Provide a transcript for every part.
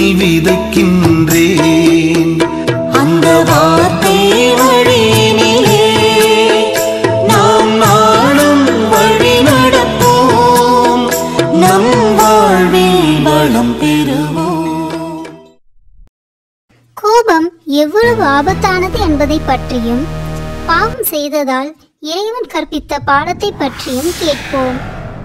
விதைக்கின்றேன் அந்த வார்த்தை வழியினிலே நாம் நாளும் வழி நடப்போம் நம் வாழ்வில் வளம் பெறுவோம் கோபம் எவ்வளவு ஆபத்தானது என்பதை பற்றியும் பாவம் செய்ததால் இறைவன் கற்பித்த பாடத்தை பற்றியும் கேட்போம்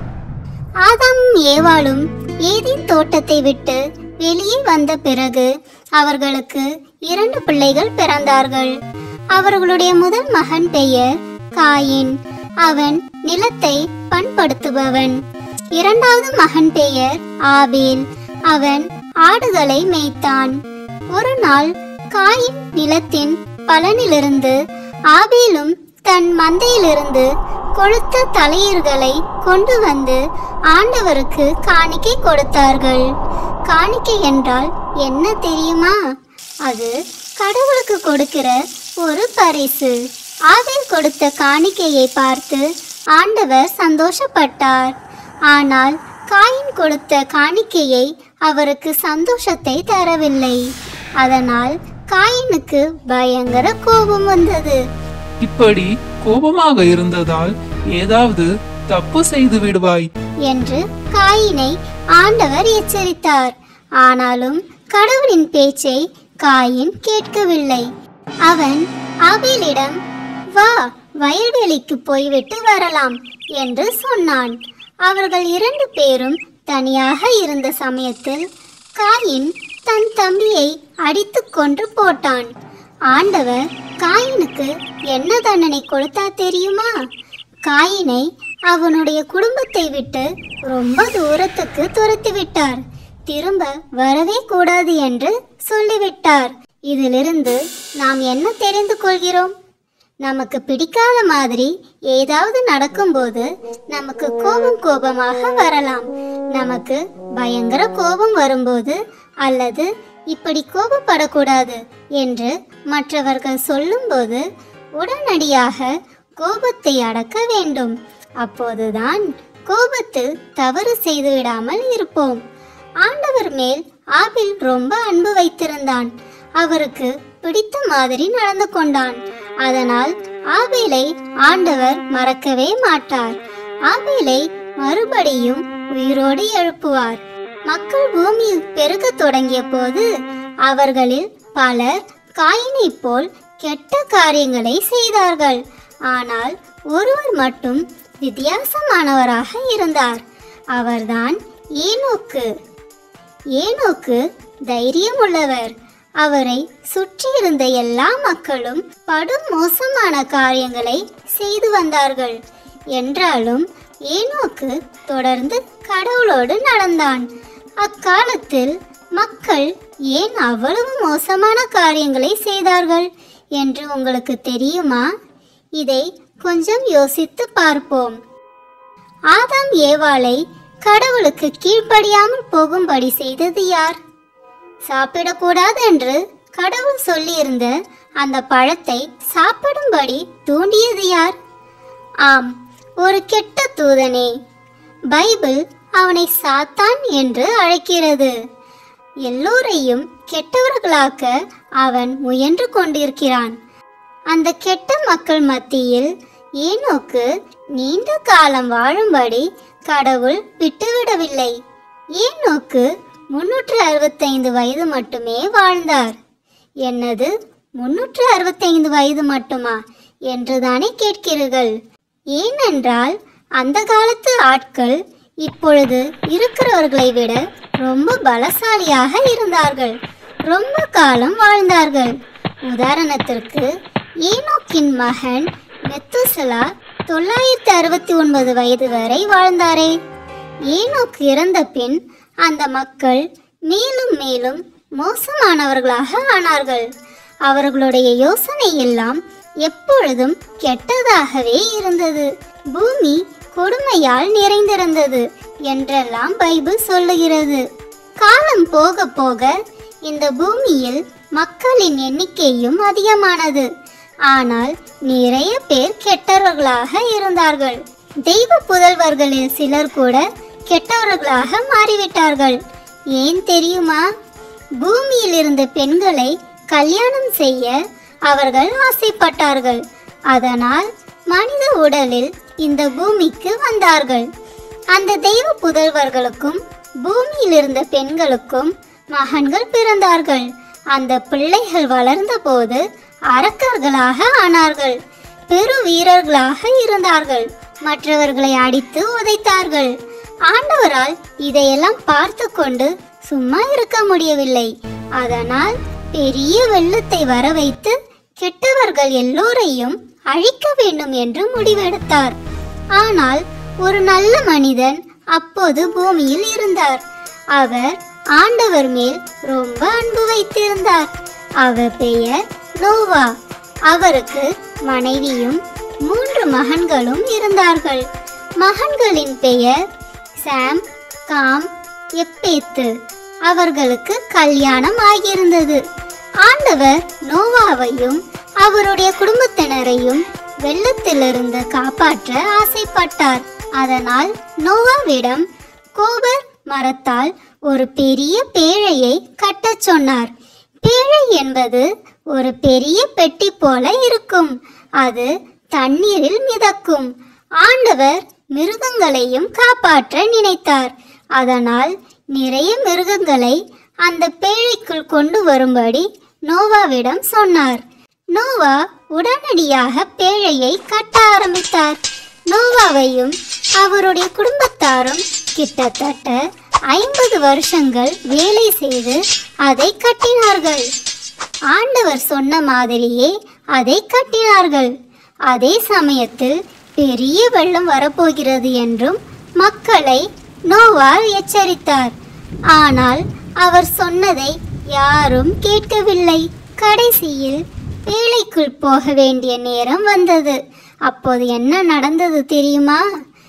ஆதாமும் ஏவாளும் ஏதேன் தோட்டத்தை விட்டு வெளியே வந்த பிறகு அவர்களுக்கு இரண்டு பிள்ளைகள் பிறந்தார்கள் அவர்களுடைய முதல் மகன் பெயர் காயின் அவன் நிலத்தை பண்படுத்துபவன் இரண்டாவது மகன் பெயர் ஆபேல் அவன் ஆடுகளை மேய்த்தான் ஒரு நாள் காயின் நிலத்தின் பலனிலிருந்து ஆபேலும் தன் மந்தையிலிருந்து கொழுத்த தலையீர்களை கொண்டு வந்து ஆண்டவருக்கு காணிக்கை கொடுத்தார்கள் காணிக்கை என்றால் என்ன தெரியுமா அது கடவுளுக்கு கொடுக்கிற ஒரு பரிசு ஆபேல் கொடுத்த காணிக்கையை பார்த்து ஆண்டவர் சந்தோஷப்பட்டார் ஆனால் காயின் கொடுத்த காணிக்கையை அவருக்கு சந்தோஷத்தை தரவில்லை அதனால் காயினுக்கு பயங்கர கோபம் வந்தது இப்படி கோபமாக இருந்ததால் ஏதாவது தப்பு செய்து விடுவாய் என்று காயினை ஆண்டவர் எச்சரித்தார் ஆனாலும் கடவுளின் பேச்சை காயின் கேட்கவில்லை அவன் ஆபேலிடம் வா வயல்வெளிக்கு போய்விட்டு வரலாம் என்று சொன்னான் அவர்கள் இரண்டு பேரும் தனியாக இருந்த சமயத்தில் காயின் தன் தம்பியை அடித்துக் கொன்று போட்டான் ஆண்டவர் காயினுக்கு என்ன தண்டனை கொடுத்தா தெரியுமா காயினை அவனுடைய குடும்பத்தை விட்டு ரொம்ப தூரத்துக்கு துரத்தி விட்டார் திரும்ப வரவே கூடாது என்று சொல்லிவிட்டார் இதிலிருந்து நாம் என்ன தெரிந்து கொள்கிறோம் நமக்கு பிடிக்காத மாதிரி ஏதாவது நடக்கும்போது நமக்கு கோபம் கோபமாக வரலாம் நமக்கு பயங்கர கோபம் வரும்போது அல்லது இப்படி கோபப்படக்கூடாது என்று மற்றவர்கள் சொல்லும்போது உடனடியாக கோபத்தை அடக்க வேண்டும் அப்போதுதான் கோபத்தில் தவறு செய்துவிடாமல் இருப்போம் ஆண்டவர் மேல் ஆபில் ரொம்ப அன்பு வைத்திருந்தான் அவருக்கு பிடித்த மாதிரி நடந்து கொண்டான் அதனால் ஆபேலை ஆண்டவர் மறக்கவே மாட்டார் ஆபேலை மறுபடியும் உயிரோடு எழுப்புவார் மக்கள் பூமியில் பெருகத் தொடங்கிய போது அவர்களில் பலர் காயினைப் போல் கெட்ட காரியங்களை செய்தார்கள் ஆனால் ஒருவர் மட்டும் வித்தியாசமானவராக இருந்தார் அவர்தான் ஏனோக்கு ஏனோக்கு தைரியம் உள்ளவர் அவரை சுற்றியிருந்த எல்லா மக்களும் படும் மோசமான காரியங்களை செய்து வந்தார்கள் என்றாலும் ஏனோக்கு தொடர்ந்து கடவுளோடு நடந்தான் அக்காலத்தில் மக்கள் ஏன் அவ்வளவு மோசமான காரியங்களை செய்தார்கள் என்று உங்களுக்கு தெரியுமா இதை கொஞ்சம் யோசித்து பார்ப்போம் ஆதாம் ஏவாளை கடவுளுக்கு கீழ்ப்படியாமல் போகும்படி செய்தது யார் சாப்பிடக்கூடாது என்று கடவுள் சொல்லியிருந்த அந்த பழத்தை சாப்பிடும்படி தூண்டியது யார் ஆம் ஒரு கெட்ட தூதனே பைபிள் அவனை சாத்தான் என்று அழைக்கிறது எல்லோரையும் கெட்டவர்களாக்க அவன் முயன்று கொண்டிருக்கிறான் அந்த கெட்ட மக்கள் மத்தியில் ஏனோக்கு நீண்ட காலம் வாழும்படி கடவுள் விட்டுவிடவில்லை ஏனோக்கு முன்னூற்று அறுபத்தைந்து வயது மட்டுமே வாழ்ந்தார் என்னது முன்னூற்று அறுபத்தைந்து வயது மட்டுமா என்றுதானே கேட்கிறீர்கள் ஏனென்றால் அந்த காலத்து ஆட்கள் இப்பொழுது இருக்கிறவர்களை விட ரொம்ப பலசாலியாக இருந்தார்கள் ரொம்ப காலம் வாழ்ந்தார்கள் உதாரணத்திற்கு ஏனோக்கின் மகன் மெத்துசலா தொள்ளாயிரத்தி அறுபத்தி ஒன்பது வயது வரை வாழ்ந்தாரே ஏனோக்கு இறந்த பின் அந்த மக்கள் மேலும் மேலும் மோசமானவர்களாக ஆனார்கள் அவர்களுடைய யோசனை எல்லாம் எப்பொழுதும் கெட்டதாகவே இருந்தது பூமி கொடுமையால் நிறைந்திருந்தது என்றெல்லாம் பைபிள் சொல்லுகிறது காலம் போக போக இந்த பூமியில் மக்களின் எண்ணிக்கையும் அதிகமானது ஆனால் நிறைய பேர் கெட்டவர்களாக இருந்தார்கள் தெய்வ புதல்வர்களில் சிலர் கூட கெட்டவர்களாக மாறிவிட்டார்கள் ஏன் தெரியுமா பூமியில் இருந்த பெண்களை கல்யாணம் செய்ய அவர்கள் ஆசைப்பட்டார்கள் அதனால் மனித உடலில் இந்த பூமிக்கு வந்தார்கள் அந்த தெய்வ புதல்வர்களுக்கும் பூமியில் இருந்த பெண்களுக்கும் மகன்கள் பிறந்தார்கள் அந்த பிள்ளைகள் வளர்ந்தபோது அரக்கர்களாக ஆனார்கள் பெரு வீரர்களாக இருந்தார்கள் மற்றவர்களை அடித்து உதைத்தார்கள் ஆண்டவரால் இதையெல்லாம் பார்த்து கொண்டு சும்மா இருக்க முடியவில்லை அதனால் பெரிய வெள்ளத்தை வர வைத்து கெட்டவர்கள் எல்லோரையும் அழிக்க வேண்டும் என்று முடிவெடுத்தார் ஆனால் ஒரு நல்ல மனிதன் அப்போது பூமியில் இருந்தார் அவர் ஆண்டவர் மேல் ரொம்ப அன்பு வைத்திருந்தார் அவர் பெயர் நோவா அவருக்கு மனைவியும் மூன்று மகன்களும் இருந்தார்கள் மகன்களின் பெயர் சாம் காம் எப்பேத்து அவர்களுக்கு கல்யாணம் ஆகியிருந்தது ஆண்டவர் நோவாவையும் அவருடைய குடும்பத்தினரையும் வெள்ளத்திலிருந்து காப்பாற்ற ஆசைப்பட்டார் அதனால் நோவாவிடம் கோபர் மரத்தால் ஒரு பெரிய பேழையை கட்டச் சொன்னார் பேழை என்பது ஒரு பெரிய பெட்டி போல இருக்கும் அது தண்ணீரில் மிதக்கும் ஆண்டவர் மிருகங்களையும் காப்பாற்ற நினைத்தார் அதனால் நிறைய மிருகங்களை அந்த பேழைக்குள் கொண்டு வரும்படி நோவாவிடம் சொன்னார் நோவா உடனடியாக பேழையை கட்ட ஆரம்பித்தார் நோவாவையும் அவருடைய குடும்பத்தாரும் கிட்டத்தட்ட ஐம்பது வருஷங்கள் வேலை செய்து அதை கட்டினார்கள் ஆண்டவர் சொன்ன மாதிரியே அதை கட்டினார்கள் அதே சமயத்தில் பெரிய வெள்ளம் வரப்போகிறது என்றும் மக்களை நோவா எச்சரித்தார் ஆனால் அவர் சொன்னதை யாரும் கேட்கவில்லை கடைசியில் வேலைக்குள் போக வேண்டிய நேரம் வந்தது அப்போது என்ன நடந்தது தெரியுமா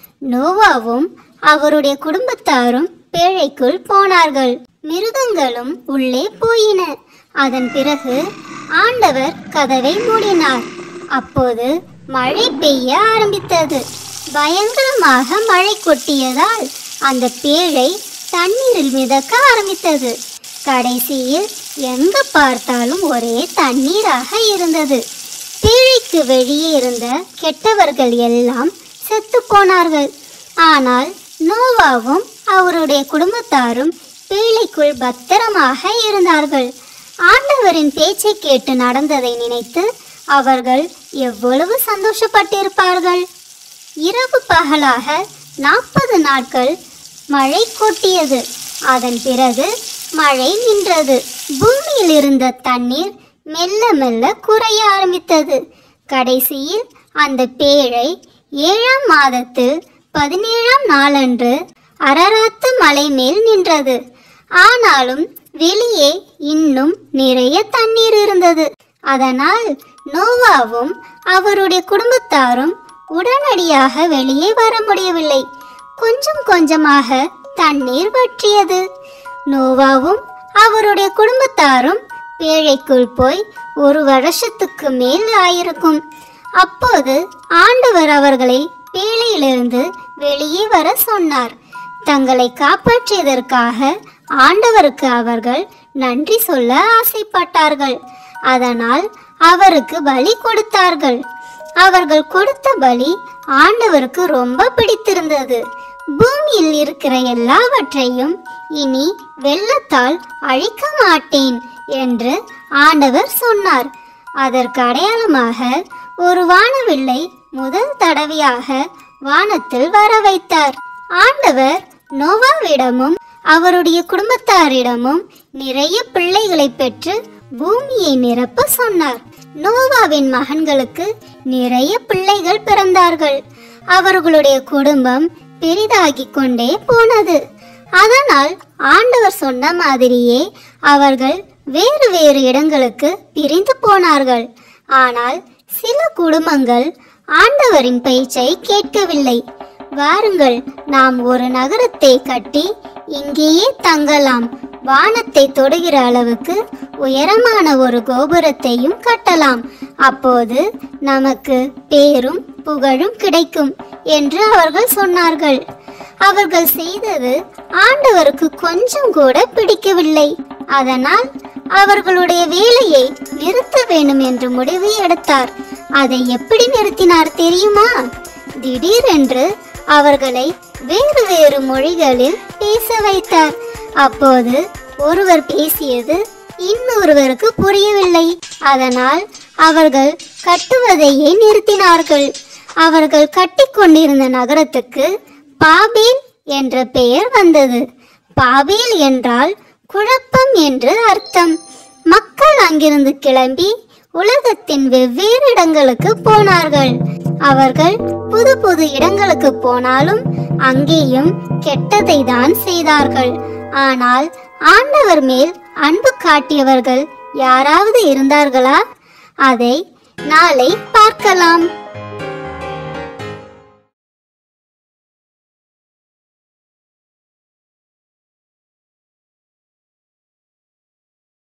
நோவாவும் அவருடைய குடும்பத்தாரும் பேழைக்குள் போனார்கள் மிருகங்களும் உள்ளே போயின அதன் பிறகு ஆண்டவர் கதவை மூடினார் அப்போது மழை பெய்ய ஆரம்பித்தது பயங்கரமாக மழை கொட்டியதால் அந்த பேழை தண்ணீரில் மிதக்க ஆரம்பித்தது கடைசியில் எங்க பார்த்தாலும் ஒரே தண்ணீராக இருந்தது பேழைக்கு வெளியே இருந்த கெட்டவர்கள் எல்லாம் செத்து போனார்கள் ஆனால் நோவாவும் அவருடைய குடும்பத்தாரும் பேழைக்குள் பத்திரமாக இருந்தார்கள் ஆண்டவரின் பேச்சை கேட்டு நடந்ததை நினைத்து அவர்கள் எவ்வளவு சந்தோஷப்பட்டிருப்பார்கள் இரவு பகலாக நாற்பது நாட்கள் மழை கொட்டியது அதன் பிறகு மழை நின்றது பூமியில் இருந்த தண்ணீர் மெல்ல மெல்ல குறைய ஆரம்பித்தது கடைசியில் அந்த பேழை ஏழாம் மாதத்தில் பதினேழாம் நாளன்று அரராத்து மலை மேல் நின்றது ஆனாலும் வெளியே இன்னும் நிறைய தண்ணீர் இருந்தது அதனால் நோவாவும் அவருடைய குடும்பத்தாரும் உடனடியாக வெளியே வர முடியவில்லை கொஞ்சம் கொஞ்சமாக தண்ணீர் வற்றியது நோவாவும் அவருடைய குடும்பத்தாரும் பேழைக்குள் போய் ஒரு வருஷத்துக்கு மேல் ஆயிருக்கும் அப்போது ஆண்டவர் அவர்களை பேழையிலிருந்து வெளியே வர சொன்னார் தங்களை காப்பாற்றியதற்காக ஆண்டவருக்கு அவர்கள் நன்றி சொல்ல ஆசைப்பட்டார்கள் அதனால் அவருக்கு பலி கொடுத்தார்கள் அவர்கள் கொடுத்த பலி ஆண்டவருக்கு ரொம்ப பிடித்திருந்தது பூமியில் இருக்கிற எல்லாவற்றையும் இனி வெள்ளத்தால் அழிக்க மாட்டேன் என்று ஆண்டவர் சொன்னார் அதற்கு அடையாளமாக ஒரு வானவில்லை முதல் தடவையாக வானத்தில் வர வைத்தார் ஆண்டவர் நோவாவிடமும் அவருடைய குடும்பத்தாரிடமும் நிறைய பிள்ளைகளை பெற்று பூமியை நிரப்ப சொன்னார் நோவாவின் மகன்களுக்கு நிறைய பிள்ளைகள் பிறந்தார்கள் அவர்களுடைய குடும்பம் பெரிதாகிக் கொண்டே போனது அதனால் ஆண்டவர் சொன்ன மாதிரியே அவர்கள் வேறு வேறு இடங்களுக்கு பிரிந்து போனார்கள் ஆனால் சில குடும்பங்கள் ஆண்டவரின் பேச்சை கேட்கவில்லை வாருங்கள் நாம் ஒரு நகரத்தை கட்டி இங்கேயே தங்கலாம் வானத்தை தொடுகிற அளவுக்கு உயரமான ஒரு கோபுரத்தையும் கட்டலாம் அப்போது நமக்கு பேரும் புகழும் கிடைக்கும் என்று அவர்கள் சொன்னார்கள் அவர்கள் செய்தது ஆண்டவருக்கு கொஞ்சம் கூட பிடிக்கவில்லை அதனால் அவர்களுடைய வேலையை நிறுத்த வேண்டும் என்று முடிவு எடுத்தார் அதை எப்படி நிறுத்தினார் தெரியுமா திடீரென்று அவர்களை வேறு வேறு மொழிகளில் பேச வைத்தார் அப்போது ஒருவர் பேசியது இன்னொருவருக்கு புரியவில்லை அதனால் அவர்கள் கட்டுவதையே நிறுத்தினார்கள் அவர்கள் கட்டிக்கொண்டிருந்த நகரத்துக்கு பாபேல் என்ற பெயர் வந்தது பாபேல் என்றால் குழப்பம் என்று அர்த்தம் மக்கள் அங்கிருந்து கிளம்பி உலகத்தின் வெவ்வேறு இடங்களுக்கு போனார்கள் அவர்கள் புது புது இடங்களுக்கு போனாலும் அங்கேயும் கெட்டதை தான் செய்தார்கள் ஆனால் ஆண்டவர் மேல் அன்பு காட்டியவர்கள் யாராவது இருந்தார்களா அதை நாளை பார்க்கலாம்